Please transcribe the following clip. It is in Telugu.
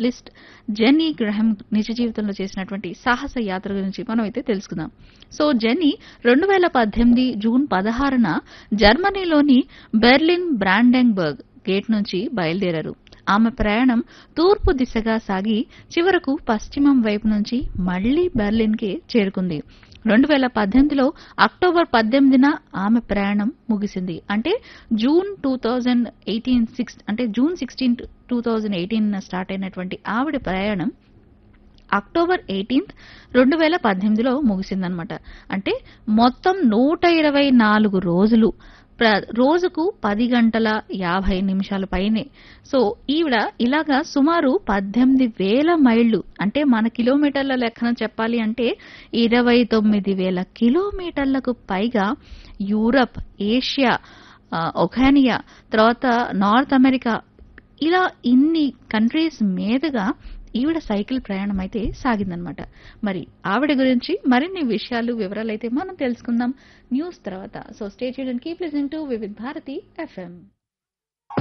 లిస్ట్ జెన్నీ గ్రహం నిజ జీవితంలో చేసినటువంటి సాహస యాత్ర గురించి మనం అయితే తెలుసుకుందాం సో జెన్నీ రెండు వేల పద్దెనిమిది జూన్ పదహారున జర్మనీలోని బెర్లిన్ బ్రాండెంబర్గ్ గేట్ నుంచి బయలుదేరారు ఆమె ప్రయాణం తూర్పు దిశగా సాగి చివరకు పశ్చిమం వైపు నుంచి మళ్లీ బెర్లిన్కి చేరుకుంది రెండు వేల పద్దెనిమిదిలో అక్టోబర్ పద్దెనిమిదిన ఆమె ప్రయాణం ముగిసింది అంటే June two thousand eighteen six అంటే June sixteen two thousand eighteen start అయినటువంటి ఆవిడ ప్రయాణం అక్టోబర్ ఎయిటీన్త్ రెండు వేల పద్దెనిమిదిలో ముగిసిందనమాట అంటే మొత్తం నూట ఇరవై నాలుగు రోజులు ప్ర- రోజుకు పది గంటల యాభై నిమిషాల పైనే సో ఈవిడ ఇలాగా సుమారు పద్దెనిమిది వేల మైళ్ళు అంటే మన కిలోమీటర్ల లెక్కన చెప్పాలి అంటే ఇరవై తొమ్మిది వేల కిలోమీటర్లకు పైగా యూరప్ ఏషియా ఆ, ఒఖానియా తర్వాత నార్త్ అమెరికా ఇలా ఇన్ని కంట్రీస్ మీదుగా ఈవిడ సైకిల్ ప్రయాణం అయితే సాగిందనమాట మరి ఆవిడ గురించి మరిన్ని విషయాలు వివరాలు అయితే మనం తెలుసుకుందాం న్యూస్ తర్వాత సో స్టే చేయడానికి keep listening to Vividh Bharati FM